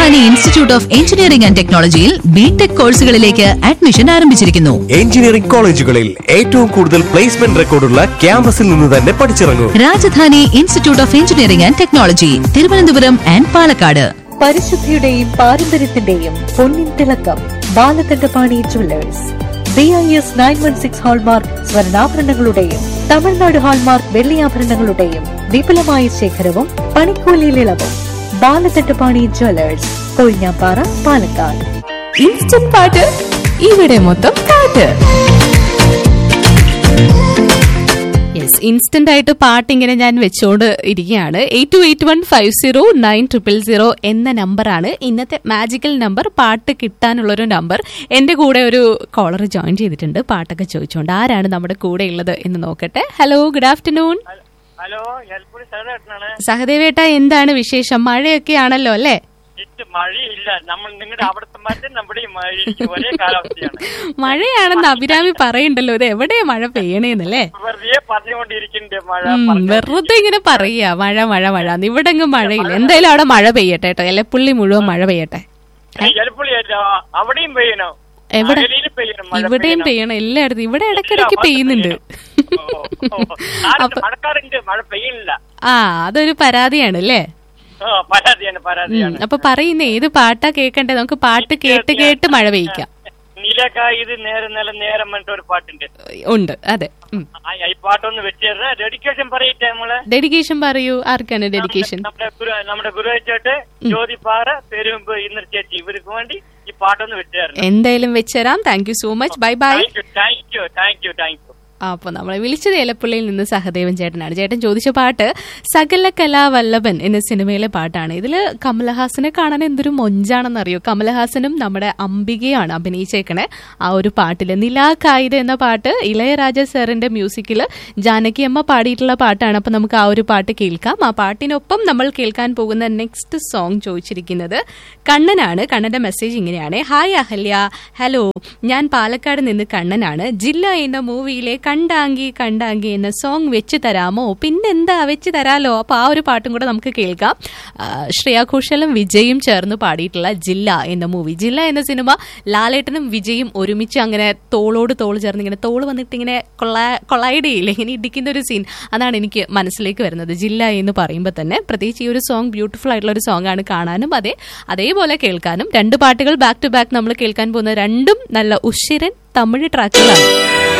Rajdhani institute of engineering and ടെക്നോളജിയിൽ BTech കോഴ്സുകളിലേക്ക് admission ആരംഭിച്ചിരിക്കുന്നു എഞ്ചിനീയറിംഗ് കോളേജുകളിൽ ഏറ്റവും കൂടുതൽ പ്ലേസ്മെന്റ് റെക്കോർഡുള്ള ക്യാമ്പസിൽ നിന്ന് തന്നെ പഠിച്ചിറങ്ങൂ Rajadhani institute of engineering and technology Thiruvananthapuram and Palakkad പരിശുദ്ധിയുടെയും പാരമ്പര്യത്തിന്റെയും പൊന്നിൻ തിളക്കം Balakandapani jewellers B I S nine one six hallmark സ്വർണ്ണാഭരണങ്ങളുടെയും തമിഴ്നാട് ഹാൾമാർക്ക് വെള്ളിയാഭരണങ്ങളുടെയും വിപുലമായ ശേഖരവും പണിക്കൂലിയിൽ ഇളവും ബാലകണ്ഠപാണി ജുവല്ലേഴ്സ് കൊഴിഞ്ഞാപ്പാറ പാലക്കാട് ഇൻസ്റ്റന്റ് പാട്ട് ഇവിടെ മൊത്തം പാട്ട് യെസ് ഇൻസ്റ്റന്റ് ആയിട്ട് പാട്ട് ഇങ്ങനെ ഞാൻ വെച്ചോണ്ട് ഇരിക്കുകയാണ് eight two eight one five zero nine triple zero എന്ന നമ്പറാണ് ഇന്നത്തെ മാജിക്കൽ നമ്പർ പാട്ട് കിട്ടാനുള്ളൊരു നമ്പർ എൻ്റെ കൂടെ ഒരു കോളർ ജോയിൻ ചെയ്തിട്ടുണ്ട് പാട്ടൊക്കെ ചോദിച്ചുകൊണ്ട് ആരാണ് നമ്മുടെ കൂടെ ഉള്ളത് എന്ന് നോക്കട്ടെ ഹലോ ഗുഡ് ആഫ്റ്റർനൂൺ ഹലോ എൽപ്പുഴ സഹദേട്ടനാണ് സഹദേവേട്ട എന്താണ് വിശേഷം മഴയൊക്കെ ആണല്ലോ അല്ലേ ഇത് മഴയില്ല നമ്മൾ നിങ്ങളുടെ അവിടുത്തെ മറ്റും നമ്മുടെ ഈ മഴ ഒരേ കാലാവസ്ഥയാണ് മഴയാണെന്ന് അഭിരാമി പറയണ്ടല്ലോ ഇത് എവിടെയാ മഴ പെയ്യണേന്നല്ലേ വെറുതെ പറഞ്ഞുകൊണ്ടിരിക്കുന്നുണ്ട് മഴ ഉം, പറഞ്ഞ്. വെറുതെ ഇങ്ങനെ പറയാ മഴ മഴ മഴ ഇവിടെ എങ്ങും മഴയില്ല എന്തായാലും അവിടെ മഴ പെയ്യട്ടെ കേട്ടോ എലപ്പുള്ളി മുഴുവൻ മഴ പെയ്യട്ടെ ഏ, എലപ്പുള്ളിയല്ല അവിടെയും പെയ്യണം എവിടെ അകലിയിൽ പെയ്യണം മഴ ഇവിടെയും പെയ്യണം. പെയ്യണം എല്ലായിടത്തും ഇവിടെ ഇടയ്ക്കിടയ്ക്ക് ഇല്ല, പെയ്യുന്നുണ്ട് ഓ, ഓ. നാളെ മഴക്കാറുണ്ട് മഴ പെയ്യില്ല ആ അതൊരു പരാതിയാണ് അല്ലേ ഓ, പരാതിയാണ് ഉം, പരാതിയാണ് അപ്പൊ പറയുന്നേ ഏത് പാട്ടാ കേൾക്കണ്ടേ നമുക്ക് പാട്ട് കേട്ട് കേട്ട് മഴ പെയ്യിക്കാം നീലക്കായത് നേരം നില നേരം പറഞ്ഞിട്ട് ഒരു പാട്ടുണ്ട് ഉണ്ട് അതെ ആ, ഈ പാട്ടൊന്ന് വെച്ചേരാ ഡെഡിക്കേഷൻ പറയട്ടെ നമ്മള് ഡെഡിക്കേഷൻ പറയൂ ആർക്കാണ് ഡെഡിക്കേഷൻ നമ്മുടെ ഗുരു നമ്മുടെ ഗുരുവാച്ചേട്ട് ജ്യോതിപ്പാറ പെരുമ്പ് ഇന്നർ ചേച്ചി ഇവർക്ക് വേണ്ടി ഈ പാട്ടൊന്ന് വെച്ചേരണം എന്തായാലും വെച്ചരാം thank you so much bye bye thank you thank you thank you thank you അപ്പോൾ നമ്മളെ വിളിച്ചത് ഏലപ്പള്ളിയിൽ നിന്ന് സഹദേവൻ ചേട്ടനാണ് ചേട്ടൻ ചോദിച്ച പാട്ട് സകല കലാവല്ലഭൻ എന്ന സിനിമയിലെ പാട്ടാണ് ഇതിൽ കമലഹാസനെ കാണാൻ എന്തൊരു മൊഞ്ചാണെന്നറിയോ കമലഹാസനും നമ്മുടെ അംബികയാണ് അഭിനയിച്ചേക്കണേ ആ ഒരു പാട്ടിൽ നിലാ കായിക എന്ന പാട്ട് ഇളയരാജ സാറിന്റെ മ്യൂസിക്കിൽ ജാനകി അമ്മ പാടിയിട്ടുള്ള പാട്ടാണ് അപ്പോൾ നമുക്ക് ആ ഒരു പാട്ട് കേൾക്കാം ആ പാട്ടിനൊപ്പം നമ്മൾ കേൾക്കാൻ പോകുന്ന നെക്സ്റ്റ് സോങ് ചോദിച്ചിരിക്കുന്നത് കണ്ണനാണ് കണ്ണന്റെ മെസ്സേജ് ഇങ്ങനെയാണ് ഹായ് അഹല്യ ഹലോ ഞാൻ പാലക്കാട് നിന്ന് കണ്ണനാണ് ജില്ല എന്ന മൂവിയിലെ കണ്ടാങ്കി കണ്ടാങ്കി എന്ന സോങ് വെച്ച് തരാമോ പിന്നെന്താ വെച്ച് തരാലോ അപ്പൊ ആ ഒരു പാട്ടും കൂടെ നമുക്ക് കേൾക്കാം ആ, ശ്രേയ ഘോഷലും വിജയും ചേർന്ന് പാടിയിട്ടുള്ള ജില്ല എന്ന മൂവി ജില്ല എന്ന സിനിമ ലാലേട്ടനും വിജയും ഒരുമിച്ച് അങ്ങനെ തോളോട് തോൾ ചേർന്ന് ഇങ്ങനെ തോള് വന്നിട്ട് ഇങ്ങനെ കൊളൈഡ് ചെയ്യില്ലേ ഇങ്ങനെ ഇടിക്കുന്ന ഒരു സീൻ അതാണ് എനിക്ക് മനസ്സിലേക്ക് വരുന്നത് ജില്ല എന്ന് പറയുമ്പോൾ തന്നെ പ്രത്യേകിച്ച് ഈ ഒരു സോങ് ബ്യൂട്ടിഫുൾ ആയിട്ടുള്ള ഒരു സോങ് ആണ് കാണാനും അതെ അതേപോലെ കേൾക്കാനും രണ്ട് പാട്ടുകൾ ബാക്ക് ടു ബാക്ക് നമ്മൾ കേൾക്കാൻ പോകുന്ന രണ്ടും നല്ല ഉഷിരൻ തമിഴ് ട്രാക്കുകളാണ്